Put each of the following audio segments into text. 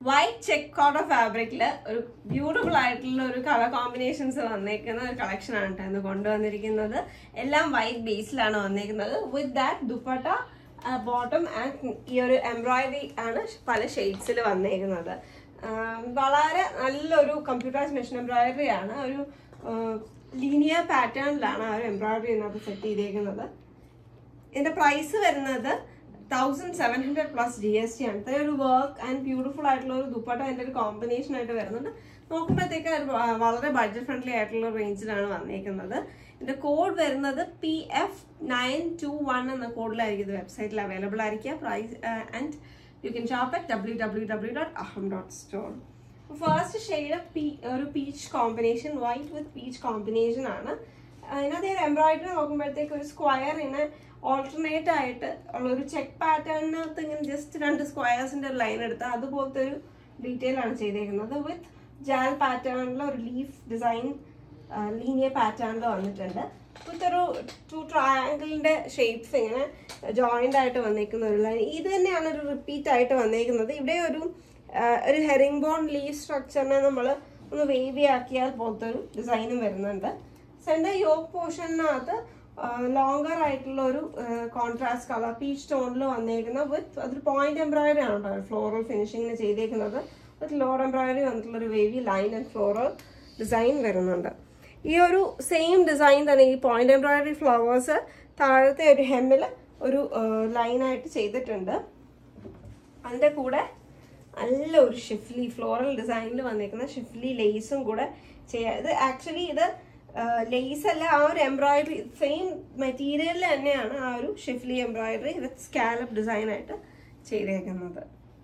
white check കോട്ട ഫാബ്രിക്കില് ഒരു beautiful ആയിട്ടുള്ള ഒരു കളർ കോമ്പിനേഷൻസ് വന്നേക്കുന്ന ഒരു കളക്ഷൻ ആണ് കേട്ടോ ഇന്ന് കൊണ്ടുവന്നിരിക്കുന്നത് എല്ലാം വൈറ്റ് ബേസിലാണ് വന്നേക്കുന്നത് with that dupatta bottom and ഈ ഒരു എംബ്രോയിഡറി ആണ് പല ഷെയ്ഡ്സിൽ വന്നേക്കുന്നത് ആം, വളരെ നല്ലൊരു കമ്പ്യൂട്ടറൈസ് മെഷീൻ എംബ്രോയിഡറി ആണ് ഒരു ലീനിയർ പാറ്റേണിലാണ് ആ ഒരു എംബ്രോയിഡറി ഇതിനകത്ത് സെറ്റ് ചെയ്തേക്കുന്നത് ഇതിന്റെ പ്രൈസ് വരുന്നത് thousand seven hundred plus G S T ആണ് ഇത്രയും ഒരു വർക്ക് ആൻഡ് ബ്യൂട്ടിഫുൾ ആയിട്ടുള്ള ഒരു ദുപ്പട്ട അതിന്റെ ഒരു കോമ്പിനേഷൻ ആയിട്ട് വരുന്നുണ്ട് നോക്കുമ്പോഴത്തേക്ക് ഒരു വ- വളരെ ബഡ്ജറ്റ് ഫ്രണ്ട്ലി ആയിട്ടുള്ള റേഞ്ചിലാണ് വന്നേക്കുന്നത് ഇതിന്റെ കോഡ് വരുന്നത് P F nine two one എന്ന കോഡിലായിരിക്കും ഇത് വെബ്സൈറ്റിൽ അവൈലബിൾ ആയിരിക്കുക price and you can shop at W W W dot Aham dot store first shade ഒരു peach combination white with peach combination ആണ് അതിനകത്ത് ഒരു എംബ്രോയിഡറി നോക്കുമ്പോഴത്തേക്ക് ഒരു സ്ക്വയറിന് ഓൾട്ടർനേറ്റ് ആയിട്ട് ഉള്ള ഒരു ചെക്ക് പാറ്റേണിനകത്ത് ഇങ്ങനെ ജസ്റ്റ് രണ്ട് സ്ക്വയേഴ്സിന്റെ ഒരു ലൈൻ എടുത്ത് അതുപോലത്തെ ഒരു ഡീറ്റെയിൽ ആണ് ചെയ്തേക്കുന്നത് വിത്ത് ജാൽ പാറ്റേണിൽ ഒരു ലീഫ് ഡിസൈൻ ലീനിയർ പാറ്റേണിൽ വന്നിട്ടുണ്ട് വിത്ത് ഒരു ടു ട്രയാങ്കിളിന്റെ ഷേപ്സ് ഇങ്ങനെ ജോയിന്റ് ആയിട്ട് വന്നേക്കുന്ന ഒരു ലൈൻ ഇത് തന്നെയാണ് ഒരു റിപ്പീറ്റ് ആയിട്ട് വന്നേക്കുന്നത് ഇവിടെ ഒരു ആ, ഒരു ഹെറിംഗ് ബോൺ ലീവ് സ്ട്രക്ചറിനെ നമ്മൾ ഒന്ന് വേവി ആക്കിയാൽ പോലത്തെ ഒരു ഡിസൈനും വരുന്നുണ്ട് സെൻറ്റർ യോക്ക് പോർഷനകത്ത് ലോങ്ങർ ആയിട്ടുള്ള ഒരു കോൺട്രാസ്റ്റ് കളർ പീച്ച് ടോണിൽ വന്നേക്കുന്ന വിത്ത് അതൊരു പോയിന്റ് എംബ്രോയിഡറി ആണ് കേട്ടോ ഫ്ലോറൽ ഫിനിഷിങ്ങിന് ചെയ്തേക്കുന്നത് വിത്ത് ലോർ എംബ്രോയിഡറി വന്നിട്ടുള്ള ഒരു വേവി ലൈൻ ആൻഡ് ഫ്ലോറൽ ഡിസൈൻ വരുന്നുണ്ട് ഈ ഒരു സെയിം ഡിസൈൻ തന്നെ ഈ പോയിന്റ് എംബ്രോയിഡറി ഫ്ലവേഴ്സ് താഴത്തെ ഒരു ഹെമ്മിൽ ഒരു ലൈനായിട്ട് ചെയ്തിട്ടുണ്ട് അതിൻ്റെ കൂടെ നല്ല ഒരു ഷിഫ്ലി ഫ്ലോറൽ ഡിസൈനിൽ വന്നേക്കുന്ന ഷിഫ്ലി ലേസും കൂടെ ചെയ്യാം ഇത് ആക്ച്വലി ഇത് ലേസ് അല്ല ആ ഒരു എംബ്രോയിഡറി സെയിം മെറ്റീരിയലിൽ തന്നെയാണ് ആ ഒരു schiffli embroidery with scallop design ആയിട്ട് ചെയ്തേക്കുന്നത്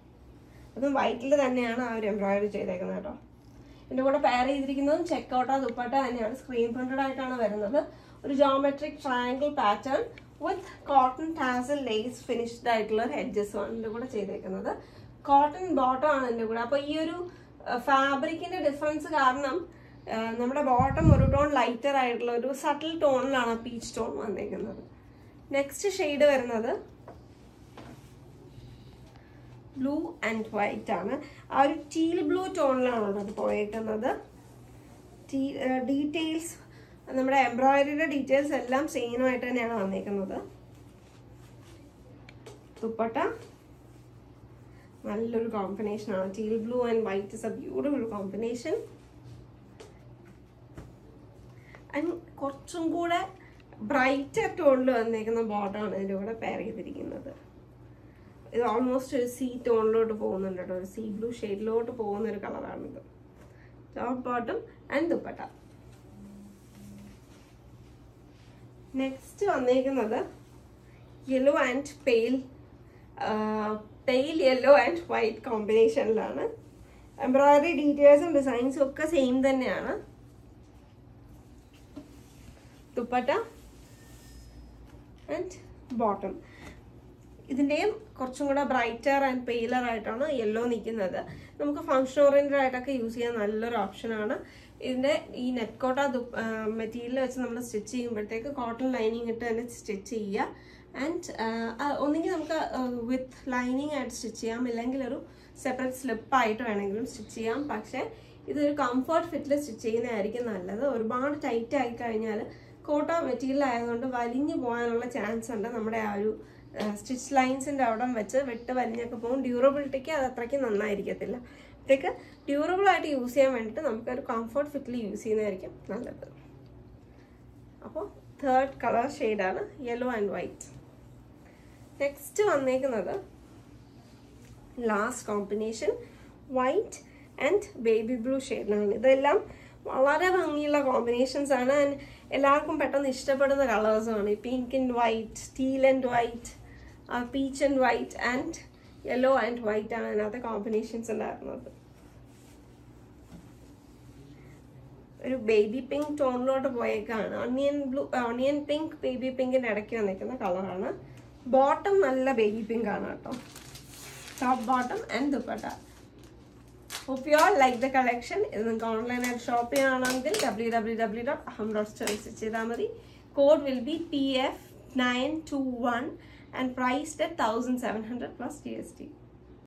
അതും വൈറ്റിൽ തന്നെയാണ് ആ ഒരു എംബ്രോയിഡറി ചെയ്തേക്കുന്നത് കേട്ടോ ഇതിന്റെ കൂടെ പെയർ ചെയ്തിരിക്കുന്നതും ചെക്കൗട്ട ദുപ്പട്ട തന്നെയാണ് സ്ക്രീൻ പ്രിന്റഡ് ആയിട്ടാണ് വരുന്നത് ഒരു geometric triangle pattern with cotton tassel lace finished ആയിട്ടുള്ള ഒരു ഹെഡ്ജസ് ആണ് ഇതിന്റെ കൂടെ ചെയ്തേക്കുന്നത് കോട്ടൺ ബോട്ടം ആണ് ഇതിന്റെ കൂടെ അപ്പൊ ഈ ഒരു ഫാബ്രിക്കിന്റെ ഡിഫറൻസ് കാരണം ആ, നമ്മുടെ ബോട്ടം ഒരു ടോൺ ലൈറ്റർ ആയിട്ടുള്ള ഒരു സട്ടിൽ ടോണിലാണ് പീച്ച് ടോൺ വന്നേക്കുന്നത് നെക്സ്റ്റ് ഷെയ്ഡ് വരുന്നത് ബ്ലൂ ആൻഡ് വൈറ്റ് ആണ് ആ ഒരു ടീൽ ബ്ലൂ ടോണിലാണ് അത് പോയേക്കുന്നത് ഡീറ്റെയിൽസ് നമ്മുടെ എംബ്രോയിഡറിയുടെ ഡീറ്റെയിൽസ് എല്ലാം സെയിം ആയിട്ട് തന്നെയാണ് വന്നേക്കുന്നത് ദുപ്പട്ട നല്ലൊരു കോമ്പിനേഷൻ ആണ് teal blue and white is a beautiful combination and കുറച്ചും കൂടെ ബ്രൈറ്റർ ടോണിൽ വന്നേക്കുന്ന ബോട്ടമാണ് ഇതിൻ്റെ കൂടെ പെയർ ചെയ്തിരിക്കുന്നത് ഇത് ഓൾമോസ്റ്റ് ഒരു സീ ടോണിലോട്ട് പോകുന്നുണ്ട് കേട്ടോ ഒരു സീ ബ്ലൂ ഷെയ്ഡിലോട്ട് പോകുന്ന ഒരു കളറാണിത് top bottom and dupatta next വന്നേക്കുന്നത് yellow and pale pale yellow and white കോമ്പിനേഷനിലാണ് എംബ്രോയിഡറി ഡീറ്റെയിൽസും ഡിസൈൻസും ഒക്കെ സെയിം തന്നെയാണ് ദുപ്പട്ട ആൻഡ് ബോട്ടം ഇതിൻ്റെയും കുറച്ചും കൂടെ ബ്രൈറ്റർ ആൻഡ് പെയിലർ ആയിട്ടാണ് യെല്ലോ നിൽക്കുന്നത് നമുക്ക് ഫങ്ഷൻ ഓറിയൻറ്റഡ് ആയിട്ടൊക്കെ യൂസ് ചെയ്യാൻ നല്ലൊരു ഓപ്ഷനാണ് ഇതിൻ്റെ ഈ നെറ്റ് കോട്ട മെറ്റീരിയൽ വെച്ച് നമ്മൾ സ്റ്റിച്ച് ചെയ്യുമ്പോഴത്തേക്ക് കോട്ടൺ ലൈനിങ് ഇട്ട് തന്നെ സ്റ്റിച്ച് ചെയ്യുക ആൻഡ് ഒന്നുകിൽ നമുക്ക് വിത്ത് ലൈനിങ് ആയിട്ട് സ്റ്റിച്ച് ചെയ്യാം ഇല്ലെങ്കിൽ ഒരു സെപ്പറേറ്റ് സ്ലിപ്പായിട്ട് വേണമെങ്കിലും സ്റ്റിച്ച് ചെയ്യാം പക്ഷേ ഇതൊരു കംഫർട്ട് ഫിറ്റിൽ സ്റ്റിച്ച് ചെയ്യുന്നതായിരിക്കും നല്ലത് ഒരുപാട് ടൈറ്റ് ആയി കഴിഞ്ഞാൽ കോട്ട മെറ്റീരിയൽ ആയതുകൊണ്ട് വലിഞ്ഞു പോകാനുള്ള ചാൻസ് ഉണ്ട് നമ്മുടെ ആ ഒരു സ്റ്റിച്ച് ലൈൻസിൻ്റെ അവിടം വെച്ച് വെട്ട് വലിഞ്ഞൊക്കെ പോകും ഡ്യൂറബിലിറ്റിക്ക് അത് അത്രയ്ക്ക് നന്നായിരിക്കത്തില്ല അപ്പോഴത്തേക്ക് ഡ്യൂറബിൾ ആയിട്ട് യൂസ് ചെയ്യാൻ വേണ്ടിയിട്ട് നമുക്കൊരു കംഫർട്ട് ഫിറ്റിൽ യൂസ് ചെയ്യുന്നതായിരിക്കും നല്ലത് അപ്പോൾ തേർഡ് കളർ ഷെയ്ഡാണ് യെല്ലോ ആൻഡ് വൈറ്റ് നെക്സ്റ്റ് വന്നേക്കുന്നത് last combination white and baby blue ഷെയ്ഡിലാണ് ഇതെല്ലാം വളരെ ഭംഗിയുള്ള കോമ്പിനേഷൻസ് ആണ് ആൻഡ് എല്ലാവർക്കും പെട്ടെന്ന് ഇഷ്ടപ്പെടുന്ന കളേഴ്സുമാണ് ഈ pink and white steel and white peach and white and yellow and white ആണ് അതിനകത്ത് കോമ്പിനേഷൻസ് ഉണ്ടായിരുന്നത് ഒരു ബേബി പിങ്ക് ടോണിലോട്ട് പോയേക്കാണ് onion blue onion pink baby പിങ്കിന്റെ ഇടയ്ക്ക് വന്നിരിക്കുന്ന കളറാണ് ബോട്ടം നല്ല ബേബി പിങ്ക് ആണ് കേട്ടോ top bottom and dupatta hope you all like the collection ഇത് നിങ്ങൾക്ക് ഓൺലൈനായിട്ട് ഷോപ്പ് ചെയ്യുകയാണെങ്കിൽ W W W dot Aham dot store visit ചെയ്താൽ മതി code will be P F nine two one and priced at thousand seven hundred plus G S T